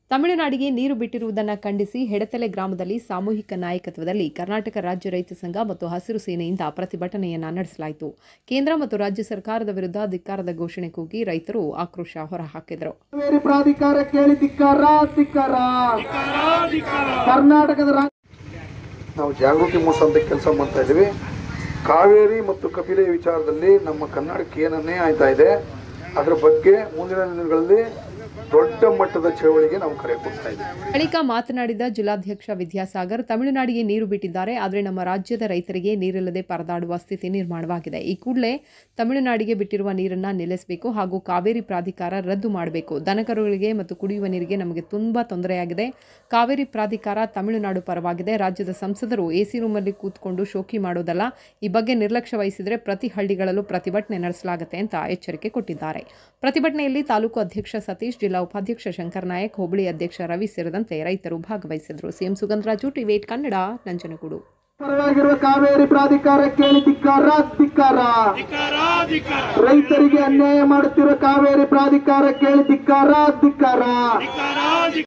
ತಮಿಳುನಾಡಿಗೆ ನೀರು ಬಿಟ್ಟಿರುವುದನ್ನು ಖಂಡಿಸಿ ಹೆಡತಲೆ ಗ್ರಾಮದಲ್ಲಿ ಸಾಮೂಹಿಕ ನಾಯಕತ್ವದಲ್ಲಿ ಕರ್ನಾಟಕ ರಾಜ್ಯ ರೈತ ಸಂಘ ಮತ್ತು ಹಸಿರು ಸೇನೆಯಿಂದ ಪ್ರತಿಭಟನೆಯನ್ನ ನಡೆಸಲಾಯಿತು ಕೇಂದ್ರ ಮತ್ತು ರಾಜ್ಯ ಸರ್ಕಾರದ ವಿರುದ್ಧ ಧಿಕ್ಕಾರದ ಘೋಷಣೆ ಕೂಗಿ ರೈತರು ಆಕ್ರೋಶ ಹೊರಹಾಕಿದರು ಕಾವೇರಿ ಪ್ರಾಧಿಕಾರ ಕೇಳಿ ಧಿಕ್ಕಾರ ಧಿಕ್ಕಾರ ಕರ್ನಾಟಕದ ರಾಜ್ಯ ನಾವು ಜಾಗೃತಿ ಮೂಡಿಸೋಂಥ ಕೆಲಸ ಮಾಡ್ತಾ ಇದ್ದೀವಿ ಕಾವೇರಿ ಮತ್ತು ಕಪಿಲೆ ವಿಚಾರದಲ್ಲಿ ನಮ್ಮ ಕರ್ನಾಟಕ ಏನು ಅನ್ಯಾಯ ಆಯ್ತಾ ಇದೆ ಅದರ ಬಗ್ಗೆ ಮುಂದಿನ ದಿನಗಳಲ್ಲಿ ದೊಡ್ಡ ಮಟ್ಟದ ಚಳವಳಿಗೆ ನಾವು ಕರೆ ಕೊಡ್ತಾ ಇದ್ದೀವಿ ಬಳಿಕ ಮಾತನಾಡಿದ ಜಿಲ್ಲಾಧ್ಯಕ್ಷ ವಿದ್ಯಾಸಾಗರ್ ತಮಿಳುನಾಡಿಗೆ ನೀರು ಬಿಟ್ಟಿದ್ದಾರೆ ಆದರೆ ನಮ್ಮ ರಾಜ್ಯದ ರೈತರಿಗೆ ನೀರಿಲ್ಲದೆ ಪರದಾಡುವ ಸ್ಥಿತಿ ನಿರ್ಮಾಣವಾಗಿದೆ ಈ ಕೂಡಲೇ ತಮಿಳುನಾಡಿಗೆ ಬಿಟ್ಟಿರುವ ನೀರನ್ನು ನಿಲ್ಲಿಸಬೇಕು ಹಾಗೂ ಕಾವೇರಿ ಪ್ರಾಧಿಕಾರ ರದ್ದು ಮಾಡಬೇಕು ದನಕರುಗಳಿಗೆ ಮತ್ತು ಕುಡಿಯುವ ನೀರಿಗೆ ನಮಗೆ ತುಂಬಾ ತೊಂದರೆಯಾಗಿದೆ ಕಾವೇರಿ ಪ್ರಾಧಿಕಾರ ತಮಿಳುನಾಡು ಪರವಾಗಿದೆ ರಾಜ್ಯದ ಸಂಸದರು ಎಸಿ ರೂಮಲ್ಲಿ ಕೂತ್ಕೊಂಡು ಶೋಕಿ ಮಾಡೋದಲ್ಲ ಈ ಬಗ್ಗೆ ನಿರ್ಲಕ್ಷ್ಯ ವಹಿಸಿದರೆ ಪ್ರತಿ ಹಳ್ಳಿಗಳಲ್ಲೂ ಪ್ರತಿಭಟನೆ ನಡೆಸಲಾಗುತ್ತೆ ಅಂತ ಎಚ್ಚರಿಕೆ ಕೊಟ್ಟಿದ್ದಾರೆ ಪ್ರತಿಭಟನೆಯಲ್ಲಿ ತಾಲೂಕು ಅಧ್ಯಕ್ಷ ಸತೀಶ್ ಜಿಲ್ಲಾ ಉಪಾಧ್ಯಕ್ಷ ಶಂಕರ್ ನಾಯಕ್ ಹೋಬಳಿ ಅಧ್ಯಕ್ಷ ರವಿ ಸೇರಿದಂತೆ ರೈತರು ಭಾಗವಹಿಸಿದರು CM Sugandharaju TV eight Kannada Nanjangud ಪರವಾಗಿರುವ ಕಾವೇರಿ ಪ್ರಾಧಿಕಾರ ಕೇಳಿ ಧಿಕ್ಕಾರ ಧಿಕ್ಕಾರ ರೈತರಿಗೆ ಅನ್ಯಾಯ ಮಾಡುತ್ತಿರುವ ಕಾವೇರಿ ಪ್ರಾಧಿಕಾರ ಕೇಳಿ ಧಿಕ್ಕಾರ ಧಿಕ್ಕಾರ